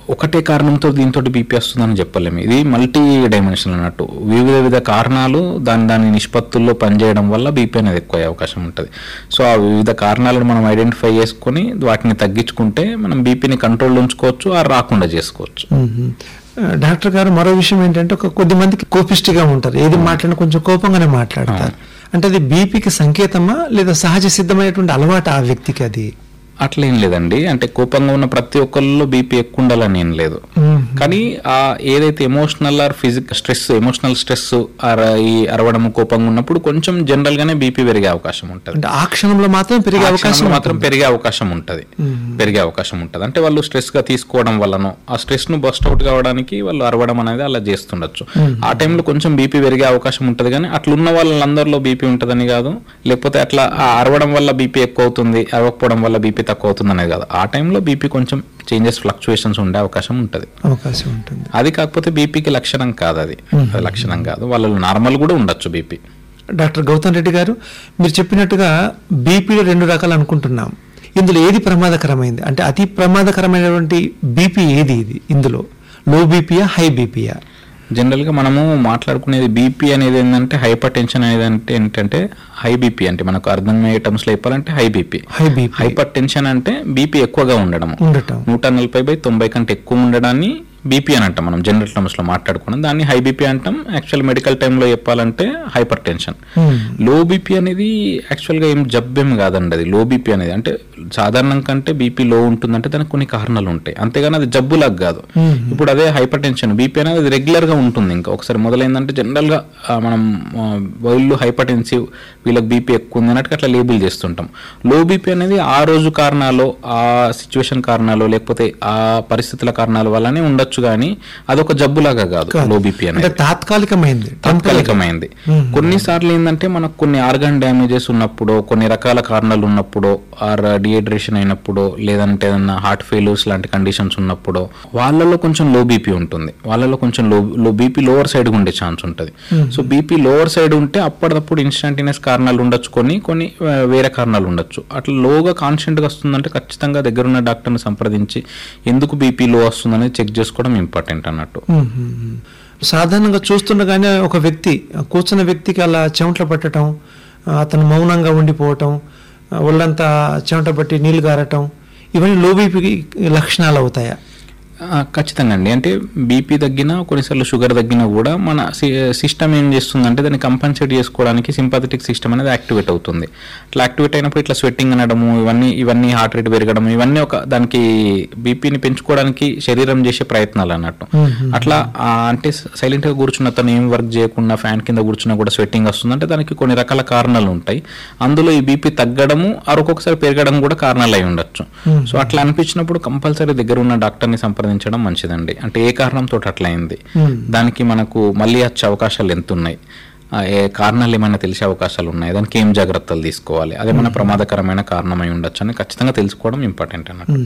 ఒకటే కారణంతో దీంతో బీపీ వస్తుందని చెప్పలేము ఇది మల్టీ డైమెన్షనల్ అన్నట్టు వివిధ వివిధ కారణాలు దాని దాని నిష్పత్తుల్లో పనిచేయడం వల్ల బీపీ అనేది ఎక్కువ అయ్యే అవకాశం ఉంటుంది సో ఆ వివిధ కారణాలను మనం ఐడెంటిఫై చేసుకొని వాటిని తగ్గించుకుంటే మనం బీపీని కంట్రోల్ ఉంచుకోవచ్చు ఆ రాకుండా చేసుకోవచ్చు మ్మ్. ఆ, డాక్టర్ గారు మరో విషయం ఏంటంటే ఒక కొద్ది మందికి కోపిష్టిగా ఉంటారు ఏది మాట్లాడినా కొంచెం కోపంగానే మాట్లాడతారు అంటే అది బీపీకి సంకేతమా లేదా సహజ సిద్ధమైనటువంటి అలవాటు ఆ వ్యక్తికి అది అట్లా ఏం లేదండి అంటే కోపంగా ఉన్న ప్రతి ఒక్కరిలో బీపీ ఎక్కువ ఉండాలని ఏం లేదు మ్మ్. కానీ ఆ ఏదైతే emotional or physic stress emotional stress or ఈ అరవడం కోపంగా ఉన్నప్పుడు కొంచెం జనరల్ గానే బీపీ పెరిగే అవకాశం ఉంటుంది అంటే ఆ క్షణంలో మాత్రం పెరిగే ఆ అవకాశం క్షణంలో మాత్రం పెరిగే అవకాశం ఉంటుంది పెరిగే అవకాశం ఉంటుంది అంటే వాళ్ళు స్ట్రెస్ గా తీసుకోవడం వల్లనో ఆ స్ట్రెస్ ను బస్ట్ అవుట్ కావడానికి వాళ్ళు అరవడం అనేది అలా చేస్తుండొచ్చు ఆ టైంలో కొంచెం బీపీ పెరిగే అవకాశం ఉంటుంది కానీ అట్లున్న వాళ్ళందరిలో బీపీ ఉంటుందని కాదు లేకపోతే అట్లా ఆ అరవడం వల్ల బీపీ ఎక్కువ అవుతుంది అరవకపోవడం వల్ల బీపీ తక్కువ అవుతుంది అనేది కాదు ఆ టైంలో బీపీ కొంచెం చేంజెస్ ఫ్లక్చుయేషన్స్ ఉండే అవకాశం ఉంటుంది అవకాశం ఉంటుంది అది కాకపోతే బీపీకి లక్షణం కాదు అది అది లక్షణం కాదు వాళ్ళలో నార్మల్ కూడా ఉండొచ్చు బీపీ డాక్టర్ గౌతమ్ రెడ్డి గారు మీరు చెప్పినట్టుగా బీపీలో రెండు రకాలు అనుకుంటున్నాం ఇందులో ఏది ప్రమాదకరమైంది అంటే అతి ప్రమాదకరమైనటువంటి బీపీ ఏది ఇది ఇందులో లో బీపీయా హై బీపీయా జనరల్గా మనము మాట్లాడుకునేది బీపీ అనేది ఏంటంటే హైపర్ టెన్షన్ అనేది అంటే ఏంటంటే హై బీపీ అంటే మనకు అర్థమయ్యే టర్మ్స్లో చెప్పాలంటే high BP high BP hypertension అంటే బీపీ ఎక్కువగా ఉండడం ఉండటం నూట నలభై బై తొంభై కంటే ఎక్కువ ఉండడాన్ని బీపీ అని అంటాం మనం జనరల్ టర్మ్స్ లో మాట్లాడుకున్నాం దాన్ని హై బీపీ అంటాం యాక్చువల్ మెడికల్ టైంలో చెప్పాలంటే hypertension Hmm. Low BP అనేది యాక్చువల్గా ఏం జబ్బేం కాదండి అది లో బీపీ అనేది అంటే సాధారణం కంటే బీపీ లో ఉంటుందంటే దానికి కొన్ని కారణాలు ఉంటాయి అంతేగాని అది జబ్బులాగా కాదు Hmm. ఇప్పుడు అదే హైపర్ టెన్షన్ బీపీ అనేది అది రెగ్యులర్ గా ఉంటుంది ఇంకా ఒకసారి మొదలైందంటే జనరల్ గా ఆ, మనం ఆ, వీళ్ళు హైపర్ టెన్సివ్ వీళ్ళకి బీపీ ఎక్కువ ఉంది అన్నట్టు అట్లా లేబుల్ చేస్తుంటాం లో బీపీ అనేది ఆ రోజు కారణాలు ఆ సిచ్యువేషన్ కారణాలు లేకపోతే ఆ పరిస్థితుల కారణాల వల్లనే ఉండొచ్చు కానీ అదొక జబ్బులాగా కాదు లో బీపీ అంటే అనేది తాత్కాలికమైంది తాత్కాలికమైంది కొన్నిసార్లు ఏంటంటే మనకు కొన్ని ఆర్గాన్ డ్యామేజెస్ ఉన్నప్పుడు కొన్ని రకాల కారణాలు ఉన్నప్పుడు ఆర్ డిహైడ్రేషన్ అయినప్పుడు లేదంటే ఏదన్నా హార్ట్ ఫెయిల్యూర్స్ లాంటి కండిషన్స్ ఉన్నప్పుడు వాళ్ళలో కొంచెం లో బీపీ ఉంటుంది వాళ్ళలో కొంచెం low low BP lower side ఉండే ఛాన్స్ ఉంటుంది సో బీపీ లోవర్ సైడ్ ఉంటే అప్పటికప్పుడు ఇన్స్టంటేనియస్ కారణాలు ఉండొచ్చు కొన్ని కొన్ని ఆ, వేరే కారణాలు ఉండొచ్చు అట్లా లోగా కాన్స్టెంట్గా వస్తుందంటే ఖచ్చితంగా దగ్గరున్న డాక్టర్ని సంప్రదించి ఎందుకు బీపీ లో వస్తుందనేది చెక్ చేసుకోవడం ఇంపార్టెంట్ అన్నట్టు మ్మ్, మ్మ్, మ్మ్. సాధారణంగా చూస్తుండగానే ఒక వ్యక్తి కూర్చున్న వ్యక్తికి అలా చెమటలు పట్టడం ఆ, అతను మౌనంగా ఉండిపోవటం ఆ, ఒళ్ళంతా చెమట పట్టి నీళ్లు గారటం ఇవన్నీ లో బీపీకి లక్షణాలు అవుతాయా ఆ, ఖచ్చితంగా అండి అంటే బీపీ తగ్గినా కొన్నిసార్లు షుగర్ తగ్గినా కూడా మన సిస్టమ్ ఏం చేస్తుందంటే దాన్ని కంపన్సేట్ చేసుకోవడానికి సింపథెటిక్ సిస్టమ్ అనేది యాక్టివేట్ అవుతుంది ఇట్లా యాక్టివేట్ అయినప్పుడు ఇట్లా స్వెట్టింగ్ అనడము ఇవన్నీ ఇవన్నీ హార్ట్ రేట్ పెరగడం ఇవన్నీ ఒక దానికి బీపీని పెంచుకోవడానికి శరీరం చేసే ప్రయత్నాలు అన్నట్టు అట్లా ఆ, అంటే సైలెంట్ గా కూర్చున్న తను ఏం వర్క్ చేయకుండా ఫ్యాన్ కింద కూర్చున్నా కూడా స్వెట్టింగ్ వస్తుందంటే దానికి కొన్ని రకాల కారణాలు ఉంటాయి అందులో ఈ బీపీ తగ్గడము ఆ ఒక్కొక్కసారి పెరగడం కూడా కారణాలు అయి ఉండొచ్చు సో అట్లా అనిపించినప్పుడు కంపల్సరీ దగ్గర ఉన్న డాక్టర్ని సంప్రదించడం మంచిదండి అంటే ఏ కారణంతో అట్లా అయింది దానికి మనకు మళ్ళీ వచ్చే అవకాశాలు ఎంత ఉన్నాయి ఆ, ఏ కారణాలు ఏమైనా తెలిసే అవకాశాలు ఉన్నాయి దానికి ఏం జాగ్రత్తలు తీసుకోవాలి అదేమైనా ప్రమాదకరమైన కారణమై ఉండొచ్చు అని ఖచ్చితంగా తెలుసుకోవడం ఇంపార్టెంట్ అన్నట్టు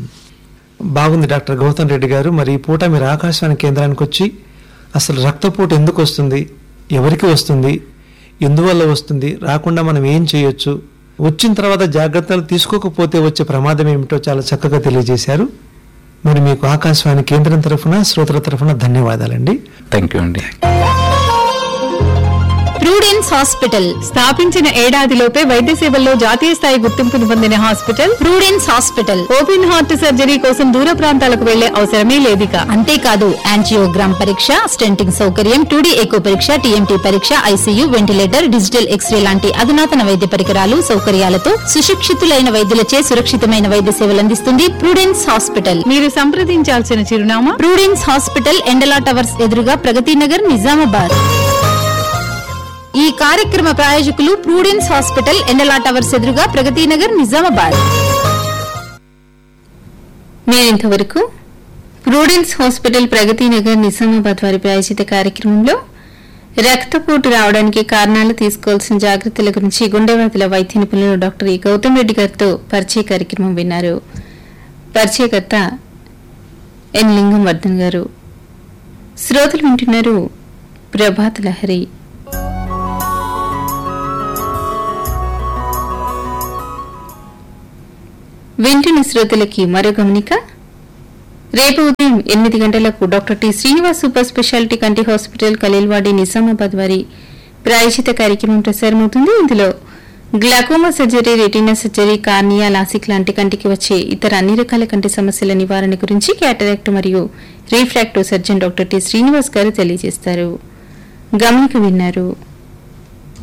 బాగుంది డాక్టర్ గౌతమ్ రెడ్డి గారు మరి ఈ పూట మీరు ఆకాశవాణి కేంద్రానికి వచ్చి అసలు రక్తపోటు ఎందుకు వస్తుంది ఎవరికి వస్తుంది ఎందువల్ల వస్తుంది రాకుండా మనం ఏం చేయొచ్చు వచ్చిన తర్వాత జాగ్రత్తలు తీసుకోకపోతే వచ్చే ప్రమాదం ఏమిటో చాలా చక్కగా తెలియజేశారు మరి మీకు ఆకాశవాణి కేంద్రం తరఫున శ్రోతల తరఫున ధన్యవాదాలండి థ్యాంక్ యూ అండి ప్రూడెన్స్ హాస్పిటల్ స్థాపించిన ఏడాదిలోపే వైద్య సేవల్లో జాతీయ స్థాయి గుర్తింపును పొందిన hospital prudence hospital open heart surgery కోసం దూర ప్రాంతాలకు వెళ్లే అవసరమే లేదిక అంతేకాదు యాంజియోగ్రామ్ పరీక్ష స్టెంటింగ్ సౌకర్యం టూడీ ఎకో పరీక్ష టీఎంటీ పరీక్ష ఐసీయూ వెంటిలేటర్ డిజిటల్ ఎక్స్రే లాంటి అధునాతన వైద్య పరికరాలు సౌకర్యాలతో సుశిక్షితులైన వైద్యులచే సురక్షితమైన వైద్య సేవలు అందిస్తుంది ప్రూడెన్స్ హాస్పిటల్ మీరు సంప్రదించాల్సిన చిరునామా ప్రూడెన్స్ హాస్పిటల్ ఎండలా టవర్స్ ఎదురుగా ప్రగతి నగర్ నిజామాబాద్ ఈ కార్యక్రమ ప్రాయోజకులు ప్రూడెన్స్ హాస్పిటల్ ఎండలా టవర్స్ ఎదురుగా ప్రగతి నగర్ నిజామాబాద్ మీరు ఇంతవరకు ప్రూడెన్స్ హాస్పిటల్ ప్రగతి నగర్ నిజామాబాద్ వారి ప్రాయోజిత కార్యక్రమంలో రక్తపోటు రావడానికి కారణాలు తీసుకోవాల్సిన జాగ్రత్తల గురించి గుండెవ్యాధుల వైద్య నిపుణులు డాక్టర్ ఈ గౌతమ్ రెడ్డి గారితో పరిచయ కార్యక్రమం విన్నారు పరిచయకర్త ఎన్ లింగం వర్ధన్ గారు శ్రోతలు వింటున్నారు ప్రభాత్ లహరి వింటున్న శ్రోతలకి మరో గమనిక రేపు ఉదయం ఎనిమిది గంటలకు doctor T Srinivas super speciality కంటి హాస్పిటల్ ఖలీల్వాడి నిజామాబాద్ వారి ప్రాయోజిత కార్యక్రమం ప్రసారమవుతుంది ఇందులో glaucoma surgery retina surgery cornea LASIK లాంటి కంటికి వచ్చే ఇతర అన్ని రకాల కంటి సమస్యల నివారణ గురించి క్యాటరాక్ట్ మరియు refractive surgeon doctor T Srinivas garu తెలియజేస్తారు గమనిక విన్నారు